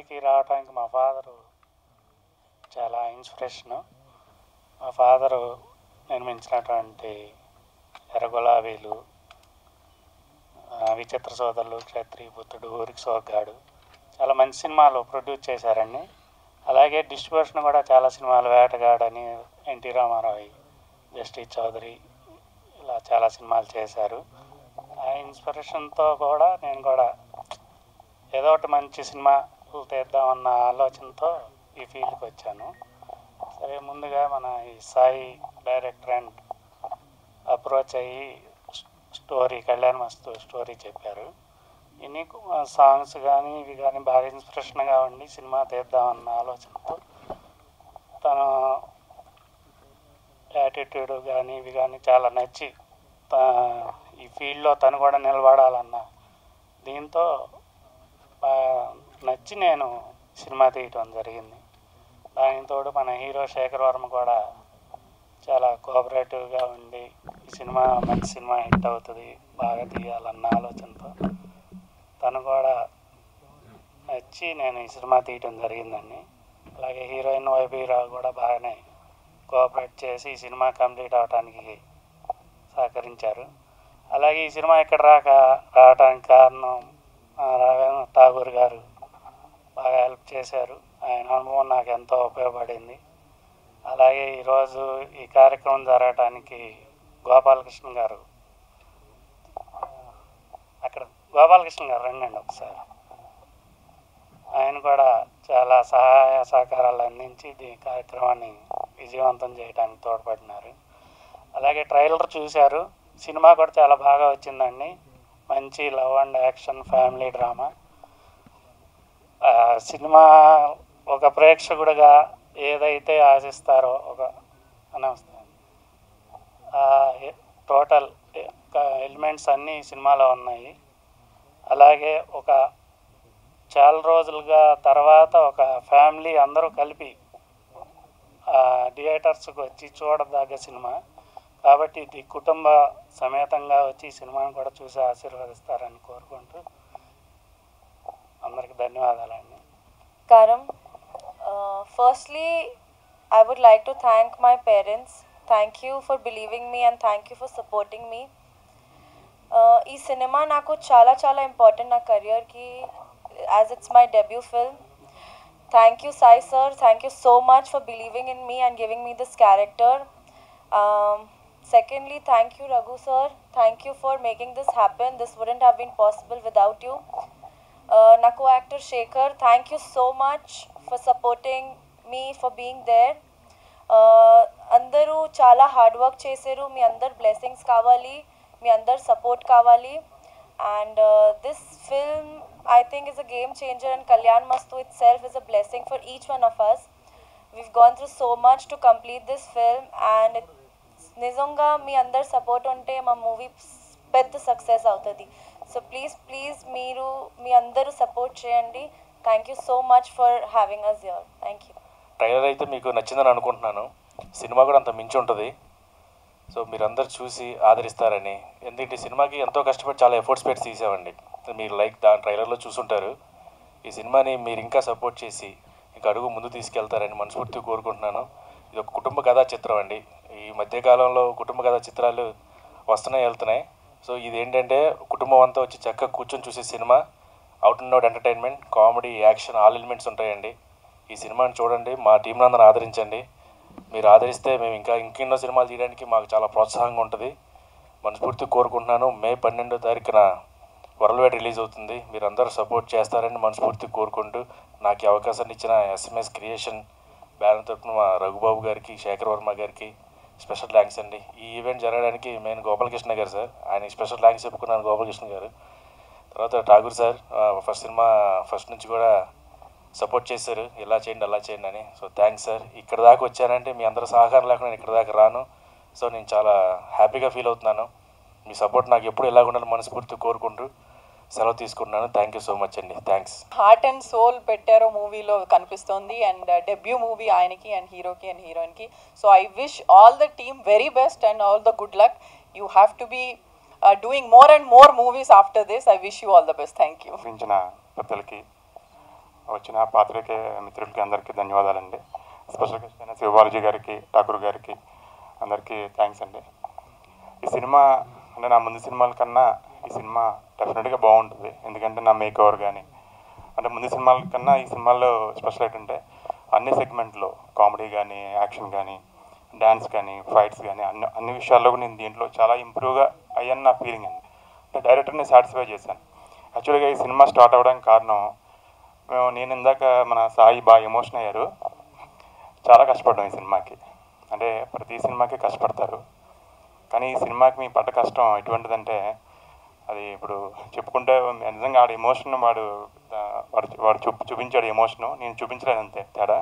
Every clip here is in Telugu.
సినిమాకి రావడానికి మా ఫాదరు చాలా ఇన్స్పిరేషను మా ఫాదరు నిర్మించినటువంటి ఎర్ర గులాబీలు ఆ, విచిత్ర సోదరులు క్షత్రియ పుత్రుడు ఊరికి సోగ్గాడు చాలా మంచి సినిమాలు ప్రొడ్యూస్ చేశారండి అలాగే డిస్ట్రిబ్యూషన్ కూడా చాలా సినిమాలు వేటగాడని ఎన్టీ రామారావు జస్టిస్ చౌదరి ఇలా చాలా సినిమాలు చేశారు ఆ ఇన్స్పిరేషన్తో కూడా నేను కూడా ఏదో ఒకటి మంచి సినిమా తీద్దామన్న ఆలోచనతో ఈ ఫీల్డ్కి వచ్చాను సరే ముందుగా మన ఈ సాయి డైరెక్టర్ అండ్ అప్రోచ్ అయ్యి స్టోరీ కళ్యాణ్ మస్తు స్టోరీ చెప్పారు ఇన్ని సాంగ్స్ కానీ ఇవి కానీ బాగా ఇన్స్పిరేషన్గా ఉండి సినిమా తీద్దామన్న ఆలోచనతో తను యాటిట్యూడ్ కానీ ఇవి కానీ చాలా నచ్చి తా- ఈ ఫీల్డ్లో తను కూడా నిలబడాలన్న దీంతో ఆ, నచ్చి నేను సినిమా తీయటం జరిగింది దానికి తోడు మన హీరో శేఖర్ వర్మ కూడా చాలా కోఆపరేటివ్గా ఉండి ఈ సినిమా మంచి సినిమా హిట్ అవుతుంది బాగా తీయాలన్న ఆలోచనతో తను కూడా నచ్చి నేను ఈ సినిమా తీయటం జరిగిందండి అలాగే హీరోయిన్ వైబీరావు కూడా బాగానే కోఆపరేట్ చేసి ఈ సినిమా కంప్లీట్ అవడానికి సహకరించారు అలాగే ఈ సినిమా ఇక్కడ రాక రావడానికి కారణం ఆ, రాఘవేంద్ర ఠాగూర్ గారు బాగా హెల్ప్ చేశారు ఆయన అనుభవం నాకు ఎంతో ఉపయోగపడింది అలాగే ఈరోజు ఈ కార్యక్రమం జరగటానికి గోపాలకృష్ణ గారు అక్కడ గోపాలకృష్ణ గారు రండి ఒకసారి ఆయన కూడా చాలా సహాయ సహకారాలు అందించి ఈ కార్యక్రమాన్ని విజయవంతం చేయడానికి తోడ్పడినారు అలాగే ట్రైలర్ చూశారు సినిమా కూడా చాలా బాగా వచ్చిందండి మంచి love and action family drama ఆ, సినిమా ఒక ప్రేక్షకుడిగా ఏదైతే ఆశిస్తారో ఒక అనవస్థ టోటల్ ఎలిమెంట్స్ అన్నీ ఈ సినిమాలో ఉన్నాయి అలాగే ఒక చాలా రోజులుగా తర్వాత ఒక ఫ్యామిలీ అందరూ కలిపి థియేటర్స్కి వచ్చి చూడదగ్గ సినిమా కాబట్టి ఇది కుటుంబ సమేతంగా వచ్చి ఈ సినిమాని కూడా చూసి ఆశీర్వదిస్తారని కోరుకుంటూ అందరికి ధన్యవాదాలండి Karam, uh, firstly, I would like to thank my parents. Thank you for believing me and thank you for supporting me. Uh, ఈ సినిమా నాకు చాలా చాలా ఇంపార్టెంట్ నా కెరియర్కి as it's my debut film thank you Sai sir thank you so much for believing in me and giving me this character secondly thank you Raghu sir thank you for making this happen this wouldn't have been possible without you నా co actor Shekhar thank you so much for supporting me for being there అందరూ చాలా హార్డ్ వర్క్ చేశారు మీ అందరు బ్లెస్సింగ్స్ కావాలి మీ అందరు సపోర్ట్ కావాలి and this film I think is a game changer and Kalyan Masthu itself is a blessing for each one of us we've gone through so much to complete this film and it నిజంగా మీ అందరు సపోర్ట్ ఉంటే మా మూవీ పెద్ద సక్సెస్ అవుతుంది సో ప్లీజ్ ప్లీజ్ మీరు మీ అందరూ సపోర్ట్ చేయండి thank you so much for having us your thank you trailer అయితే మీకు నచ్చిందని అనుకుంటున్నాను సినిమా కూడా అంత మించి ఉంటుంది సో మీరందరూ చూసి ఆదరిస్తారని ఎందుకంటే ఈ సినిమాకి ఎంతో కష్టపడి చాలా ఎఫర్ట్స్ పెట్టి తీసామండి మీరు లైక్ దాని ట్రైలర్లో చూసుంటారు ఈ సినిమాని మీరు ఇంకా సపోర్ట్ చేసి ఇంకా అడుగు ముందు తీసుకెళ్తారని మనస్ఫూర్తిగా కోరుకుంటున్నాను ఇది ఒక కుటుంబ కథా చిత్రం అండి ఈ మధ్యకాలంలో కుటుంబ కథా చిత్రాలు వస్తున్నాయి వెళ్తున్నాయి సో ఇది ఏంటంటే కుటుంబం అంతా వచ్చి చక్కగా కూర్చొని చూసే సినిమా out and out entertainment comedy action all elements ఉంటాయండి ఈ సినిమాని చూడండి మా టీం అందరూ ఆదరించండి మీరు ఆదరిస్తే మేము ఇంకా ఇంకెన్నో సినిమాలు తీయడానికి మాకు చాలా ప్రోత్సాహంగా ఉంటుంది మనస్ఫూర్తి కోరుకుంటున్నాను మే పన్నెండో తారీఖున వరల్డ్ రిలీజ్ అవుతుంది మీరు అందరూ సపోర్ట్ చేస్తారని మనస్ఫూర్తి కోరుకుంటూ నాకు ఈ అవకాశాన్ని ఇచ్చిన ఎస్ఎంఎస్ క్రియేషన్ బ్యానర్ తరపున మా రఘుబాబు గారికి శేఖర్ వర్మ గారికి స్పెషల్ థ్యాంక్స్ అండి ఈ ఈవెంట్ జరగడానికి మెయిన్ గోపాలకృష్ణ గారు సార్ ఆయన స్పెషల్ థ్యాంక్స్ చెప్పుకున్నాను గోపాలకృష్ణ గారు తర్వాత ఠాగూర్ సార్ ఫస్ట్ సినిమా ఫస్ట్ నుంచి కూడా సపోర్ట్ చేశారు ఇలా చేయండి అలా చేయండి అని సో థ్యాంక్స్ సార్ ఇక్కడ దాకా వచ్చానంటే మీ అందరూ సహకారం లేకుండా నేను ఇక్కడ దాకా రాను సో నేను చాలా హ్యాపీగా ఫీల్ అవుతున్నాను మీ సపోర్ట్ నాకు ఎప్పుడు ఎలా ఉండాలని మనస్ఫూర్తి కోరుకుంటూ సెలవు తీసుకుంటున్నాను థ్యాంక్ యూ సో మచ్ అండి థ్యాంక్స్ హార్ట్ అండ్ సోల్ పెట్టారో మూవీలో కనిపిస్తోంది అండ్ డెబ్యూ మూవీ ఆయనకి అండ్ హీరోకి అండ్ హీరోయిన్కి so I wish all the team very best and all the good luck you have to be doing more and more movies after this I wish you all the best thank you చూపించిన పెద్దలకి వచ్చిన పాత్రికే మిత్రులకి అందరికీ ధన్యవాదాలండి స్పెషల్ గెస్ట్ అయిన శివబాలాజీ గారికి ఠాకూర్ గారికి అందరికీ థ్యాంక్స్ అండి ఈ సినిమా అంటే నా ముందు సినిమాల కన్నా ఈ సినిమా డెఫినెట్గా బాగుంటుంది ఎందుకంటే నా మేక్ ఓవర్ కానీ అంటే ముందు సినిమాల కన్నా ఈ సినిమాలో స్పెషల్ ఏంటంటే అన్ని సెగ్మెంట్లో కామెడీ కానీ యాక్షన్ కానీ డ్యాన్స్ కానీ ఫైట్స్ కానీ అన్ని అన్ని విషయాల్లో కూడా నేను దీంట్లో చాలా ఇంప్రూవ్గా అయ్యాను నా ఫీలింగ్ అండి అంటే డైరెక్టర్ని సాటిస్ఫై చేశాను యాక్చువల్గా ఈ సినిమా స్టార్ట్ అవ్వడానికి కారణం మేము నేను ఇందాక మన సాయి బాగా ఎమోషన్ అయ్యారు చాలా కష్టపడ్డాం ఈ సినిమాకి అంటే ప్రతి సినిమాకి కష్టపడతారు కానీ ఈ సినిమాకి మీ పడ్డ కష్టం ఎటువంటిదంటే అది ఇప్పుడు చెప్పుకుంటే నిజంగా ఆడ ఎమోషన్ వాడు ఆ, వాడు వాడు చూపి చూపించాడు ఎమోషను నేను చూపించలేదు అంతే తేడా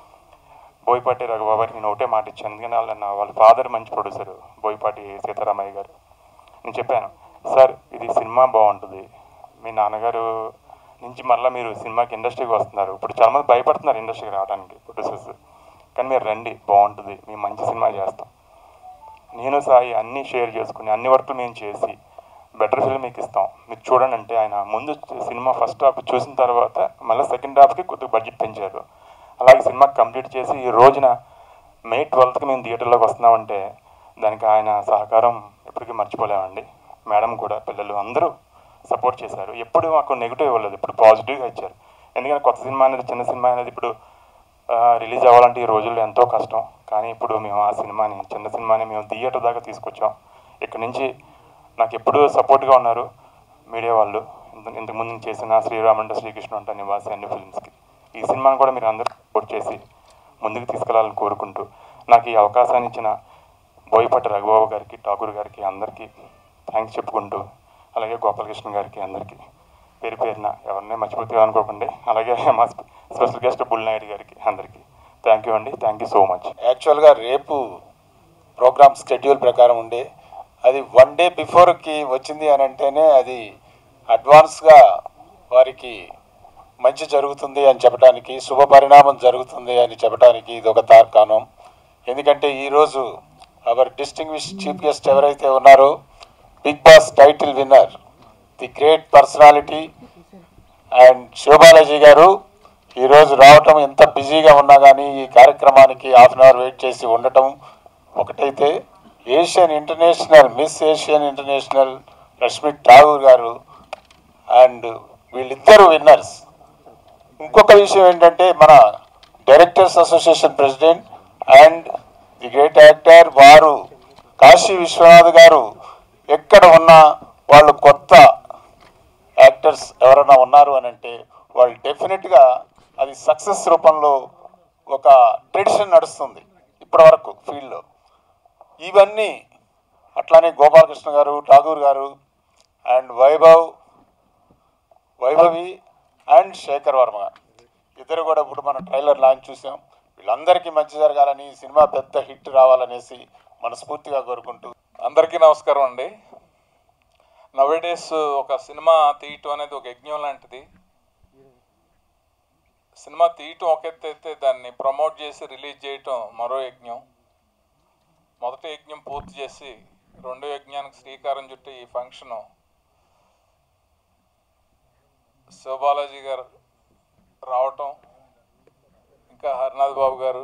బోయపాటి రఘుబాబాకి నేను ఒకటే మాట ఇచ్చాను ఎందుకంటే వాళ్ళ నా- వాళ్ళ ఫాదర్ మంచి ప్రొడ్యూసర్ బోయపాటి సీతారామయ్య గారు నేను చెప్పాను సార్ ఇది సినిమా బాగుంటుంది మీ నాన్నగారు నుంచి మళ్ళీ మీరు సినిమాకి ఇండస్ట్రీకి వస్తున్నారు ఇప్పుడు చాలామంది భయపడుతున్నారు ఇండస్ట్రీకి రావడానికి ప్రొడ్యూసర్స్ కానీ మీరు రండి బాగుంటుంది మేము మంచి సినిమా చేస్తాం నేను సాయి అన్నీ షేర్ చేసుకుని అన్ని వర్క్లు మేము చేసి బెటర్ ఫిల్మ్ మీకు ఇస్తాం మీరు చూడండి అంటే ఆయన ముందు సినిమా ఫస్ట్ హాఫ్ చూసిన తర్వాత మళ్ళీ సెకండ్ హాఫ్కి కొద్దిగా బడ్జెట్ పెంచారు అలాగే సినిమా కంప్లీట్ చేసి ఈ రోజున మే ట్వెల్త్కి మేము థియేటర్లోకి వస్తున్నామంటే దానికి ఆయన సహకారం ఎప్పటికీ మర్చిపోలేమండి మేడం కూడా పిల్లలు అందరూ సపోర్ట్ చేశారు ఎప్పుడు మాకు నెగిటివ్ ఇవ్వలేదు ఇప్పుడు పాజిటివ్గా ఇచ్చారు ఎందుకంటే కొత్త సినిమా అనేది చిన్న సినిమా అనేది ఇప్పుడు రిలీజ్ అవ్వాలంటే ఈ రోజుల్లో ఎంతో కష్టం కానీ ఇప్పుడు మేము ఆ సినిమాని చిన్న సినిమాని మేము థియేటర్ దాకా తీసుకొచ్చాం ఇక్కడ నుంచి నాకు ఎప్పుడూ సపోర్ట్గా ఉన్నారు మీడియా వాళ్ళు ఇంత- ఇంతకుముందు నేను చేసిన శ్రీరామంట శ్రీకృష్ణ అంట నివాసి అన్ని ఫిల్మ్స్కి ఈ సినిమాని కూడా మీరు అందరూ సపోర్ట్ చేసి ముందుకు తీసుకెళ్లాలని కోరుకుంటూ నాకు ఈ అవకాశాన్ని ఇచ్చిన బోయపాటి రఘుబాబు గారికి ఠాకూర్ గారికి అందరికీ థ్యాంక్స్ చెప్పుకుంటూ అలాగే గోపాలకృష్ణ గారికి అందరికీ పేరు పేరున ఎవరినే మర్చిపోతే అనుకోకండి అలాగే మా స్పెషల్ గెస్ట్ బుల్నాయుడు గారికి అందరికీ థ్యాంక్ యూ అండి థ్యాంక్ యూ సో మచ్ యాక్చువల్గా రేపు ప్రోగ్రామ్ స్కెడ్యూల్ ప్రకారం ఉండే అది వన్ డే బిఫోర్కి వచ్చింది అని అంటేనే అది అడ్వాన్స్గా వారికి మంచి జరుగుతుంది అని చెప్పడానికి శుభ పరిణామం జరుగుతుంది అని చెప్పడానికి ఇది ఒక తార్కాణం ఎందుకంటే ఈరోజు అవర్ డిస్టింగ్విష్ చీఫ్ గెస్ట్ ఎవరైతే ఉన్నారో Bigg Boss title winner the great personality and Shiva Balaji garu ఈరోజు రావటం ఎంత బిజీగా ఉన్నా కానీ ఈ కార్యక్రమానికి హాఫ్ అన్ అవర్ వెయిట్ చేసి ఉండటం ఒకటైతే Asian International Miss Asian International Rashmi Tagore garu and వీళ్ళిద్దరు విన్నర్స్ ఇంకొక విషయం ఏంటంటే మన directors association president and the great actor వారు కాశీ విశ్వనాథ్ గారు ఎక్కడ ఉన్నా వాళ్ళు కొత్త యాక్టర్స్ ఎవరైనా ఉన్నారు అని అంటే వాళ్ళు డెఫినెట్గా అది సక్సెస్ రూపంలో ఒక ట్రెడిషన్ నడుస్తుంది ఇప్పటి వరకు ఫీల్డ్లో ఇవన్నీ అట్లానే గోపాలకృష్ణ గారు ఠాగూర్ గారు అండ్ వైభవ్ వైభవి అండ్ శేఖర్ వర్మ ఇద్దరు కూడా ఇప్పుడు మనం ట్రైలర్ లాంచ్ చూసాం వీళ్ళందరికీ మంచి జరగాలని ఈ సినిమా పెద్ద హిట్ రావాలనేసి మనస్ఫూర్తిగా కోరుకుంటూ అందరికీ నమస్కారం అండి నవేడేస్ ఒక సినిమా తీయటం అనేది ఒక యజ్ఞం లాంటిది సినిమా తీయటం ఒక ఎత్తు అయితే దాన్ని ప్రమోట్ చేసి రిలీజ్ చేయటం మరో యజ్ఞం మొదటి యజ్ఞం పూర్తి చేసి రెండో యజ్ఞానికి శ్రీకారం చుట్టి ఈ ఫంక్షన్ శివబాలాజీ గారు రావటం ఇంకా హరినాథ్ బాబు గారు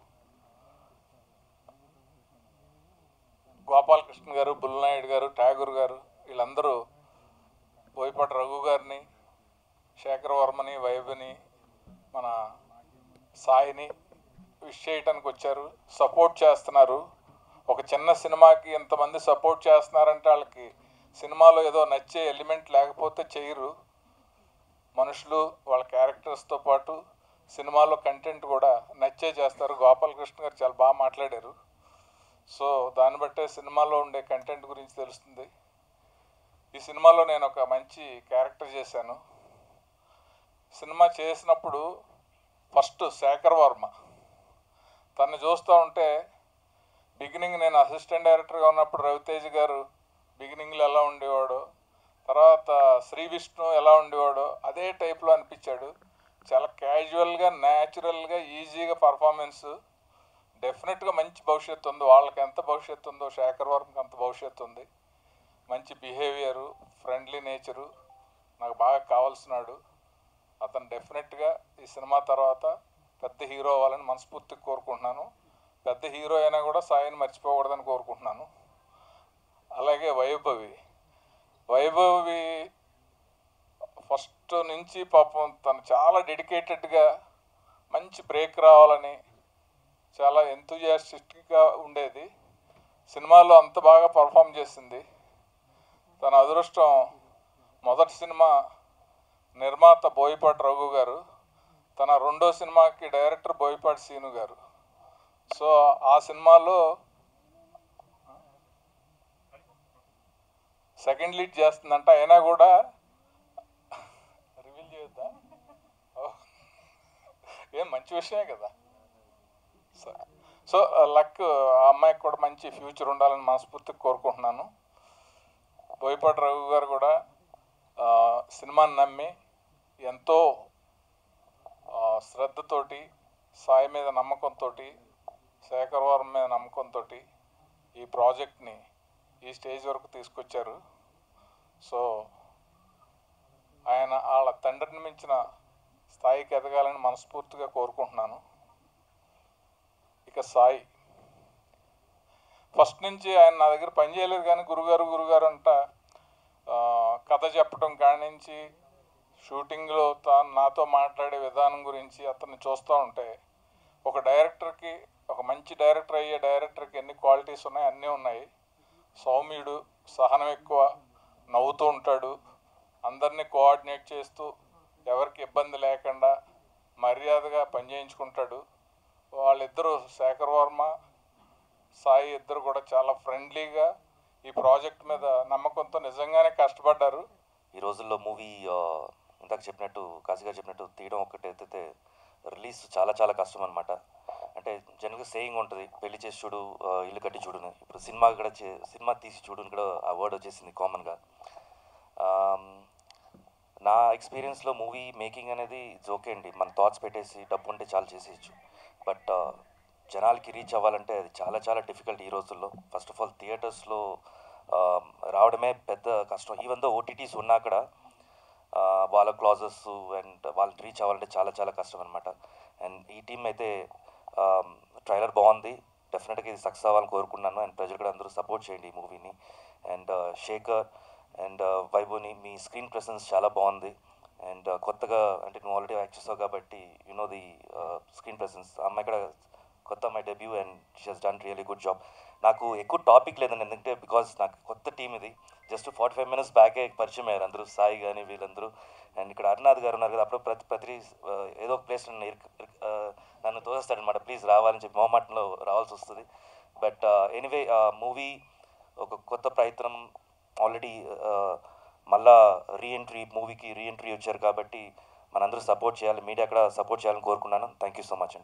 గోపాలకృష్ణ గారు బుల్లనాయుడు గారు ఠాగూర్ గారు వీళ్ళందరూ బోయపాటి రఘు గారిని శేఖర్ వర్మని వైభని మన సాయిని విష్ చేయటానికి వచ్చారు సపోర్ట్ చేస్తున్నారు ఒక చిన్న సినిమాకి ఇంతమంది సపోర్ట్ చేస్తున్నారంటే వాళ్ళకి సినిమాలో ఏదో నచ్చే ఎలిమెంట్ లేకపోతే చేయరు మనుషులు వాళ్ళ క్యారెక్టర్స్తో పాటు సినిమాలో కంటెంట్ కూడా నచ్చే చేస్తారు గోపాలకృష్ణ గారు చాలా బాగా మాట్లాడారు సో దాన్ని బట్టే సినిమాలో ఉండే కంటెంట్ గురించి తెలుస్తుంది ఈ సినిమాలో నేను ఒక మంచి క్యారెక్టర్ చేశాను సినిమా చేసినప్పుడు ఫస్ట్ శేఖర్ వర్మ తను చూస్తూ ఉంటే బిగినింగ్ నేను అసిస్టెంట్ డైరెక్టర్గా ఉన్నప్పుడు రవితేజ్ గారు బిగినింగ్లో ఎలా ఉండేవాడో తర్వాత శ్రీ విష్ణు ఎలా ఉండేవాడో అదే టైప్లో అనిపించాడు చాలా క్యాజువల్గా న్యాచురల్గా ఈజీగా పర్ఫార్మెన్స్ డెఫినెట్గా మంచి భవిష్యత్తు ఉంది వాళ్ళకి ఎంత భవిష్యత్తు ఉందో శేఖర్ వర్మకి అంత భవిష్యత్తు ఉంది మంచి బిహేవియరు ఫ్రెండ్లీ నేచరు నాకు బాగా కావాల్సినాడు అతను డెఫినెట్గా ఈ సినిమా తర్వాత పెద్ద హీరో అవ్వాలని మనస్ఫూర్తిగా కోరుకుంటున్నాను పెద్ద హీరో అయినా కూడా సాయిని మర్చిపోకూడదని కోరుకుంటున్నాను అలాగే వైభవి వైభవి ఫస్ట్ నుంచి పాపం తను చాలా డెడికేటెడ్గా మంచి బ్రేక్ రావాలని చాలా ఎంతూజియాస్టిక్గా ఉండేది సినిమాలో అంత బాగా పర్ఫామ్ చేసింది తన అదృష్టం మొదటి సినిమా నిర్మాత బోయపాటి రఘు గారు తన రెండో సినిమాకి డైరెక్టర్ బోయపాటి సీను గారు సో ఆ సినిమాలో సెకండ్ లీడ్ చేస్తుందంట అయినా కూడా రివీల్ చేయొద్దా ఓ. ఏం మంచి విషయమే కదా స- సో లక్ ఆ అమ్మాయికి కూడా మంచి ఫ్యూచర్ ఉండాలని మనస్ఫూర్తిగా కోరుకుంటున్నాను బోయపాటి రఘు గారు కూడా ఆ, సినిమాని నమ్మి ఎంతో ఆ, శ్రద్ధతోటి సాయి మీద నమ్మకంతో శేఖర్ వారం మీద నమ్మకంతో ఈ ప్రాజెక్ట్ని ఈ స్టేజ్ వరకు తీసుకొచ్చారు సో ఆయన వాళ్ళ తండ్రిని మించిన స్థాయికి ఎదగాలని మనస్ఫూర్తిగా కోరుకుంటున్నాను ఇక సాయి ఫస్ట్ నుంచి ఆయన నా దగ్గర పని చేయలేదు కానీ గురుగారు గురుగారు అంట ఆ, కథ చెప్పడం కాడి నుంచి షూటింగ్లో తాను నాతో మాట్లాడే విధానం గురించి అతన్ని చూస్తూ ఉంటే ఒక డైరెక్టర్కి ఒక మంచి డైరెక్టర్ అయ్యే డైరెక్టర్కి ఎన్ని క్వాలిటీస్ ఉన్నాయి అన్నీ ఉన్నాయి సౌమ్యుడు సహనం ఎక్కువ నవ్వుతూ ఉంటాడు అందరినీ కోఆర్డినేట్ చేస్తూ ఎవరికి ఇబ్బంది లేకుండా మర్యాదగా పనిచేయించుకుంటాడు వాళ్ళిద్దరూ శేఖర్ వర్మ సాయి ఇద్దరు కూడా చాలా ఫ్రెండ్లీగా ఈ ప్రాజెక్ట్ మీద నమ్మకంతో నిజంగానే కష్టపడ్డారు ఈ రోజుల్లో మూవీ ఇందాక చెప్పినట్టు కాశీ గారు చెప్పినట్టు తీయడం ఒకటి అయితే రిలీజ్ చాలా చాలా కష్టం అనమాట అంటే జనరల్గా సేయింగ్ ఉంటుంది పెళ్లి చేసి చూడు ఆ, ఇల్లు కట్టి చూడుని ఇప్పుడు సినిమా కూడా చే- సినిమా తీసి చూడుని కూడా ఆ వర్డ్ వచ్చేసింది కామన్గా నా ఎక్స్పీరియన్స్లో మూవీ మేకింగ్ అనేది ఓకే అండి మన థాట్స్ పెట్టేసి డబ్బు ఉంటే చాలా చేసేయచ్చు బట్ జనాలకి రీచ్ అవ్వాలంటే అది చాలా చాలా డిఫికల్ట్ ఈ రోజుల్లో ఫస్ట్ ఆఫ్ ఆల్ థియేటర్స్లో రావడమే పెద్ద కష్టం ఈవెన్ దో ఓటీటీస్ ఉన్నా కూడా ఆ, వాళ్ళ క్లాజెస్ అండ్ వాళ్ళకి రీచ్ అవ్వాలంటే చాలా చాలా కష్టం అనమాట అండ్ ఈ టీం అయితే ట్రైలర్ బాగుంది డెఫినెట్గా ఇది సక్సెస్ అవ్వాలని కోరుకున్నాను అండ్ ప్రజలు కూడా అందరూ సపోర్ట్ చేయండి ఈ మూవీని అండ్ శేఖర్ అండ్ వైభవ్ని మీ స్క్రీన్ ప్రెసెన్స్ చాలా బాగుంది అండ్ కొత్తగా అంటే నువ్వు ఆల్రెడీ యాక్ట్ చేస్తావు కాబట్టి you know the screen presence అమ్మాయి కూడా కొత్త అమ్మాయి debut and she has done really good job నాకు ఎక్కువ టాపిక్ లేదండి ఎందుకంటే బికాజ్ నాకు కొత్త టీం ఇది జస్ట్ ఫార్టీ ఫైవ్ మినిట్స్ బ్యాకే పరిచయం అయ్యారు అందరూ సాయి కానీ వీళ్ళందరూ అండ్ ఇక్కడ అరునాథ్ గారు ఉన్నారు కదా అప్పుడు ప్రతి ప్రతి ఆ, ఏదో ఒక ప్లేస్ నన్ను ఇరుక్- ఇరుక్- ఆ, నన్ను తోసేస్తాడనమాట ప్లీజ్ రావాలని చెప్పి మొహమాటంలో రావాల్సి వస్తుంది బట్ ఎనీవే మూవీ ఒక కొత్త ప్రయత్నం ఆల్రెడీ మళ్ళా రీఎంట్రీ మూవీకి రీఎంట్రీ వచ్చారు కాబట్టి మనందరూ సపోర్ట్ చేయాలి మీడియా కూడా సపోర్ట్ చేయాలని కోరుకున్నాను థ్యాంక్ యూ సో మచ్ అండి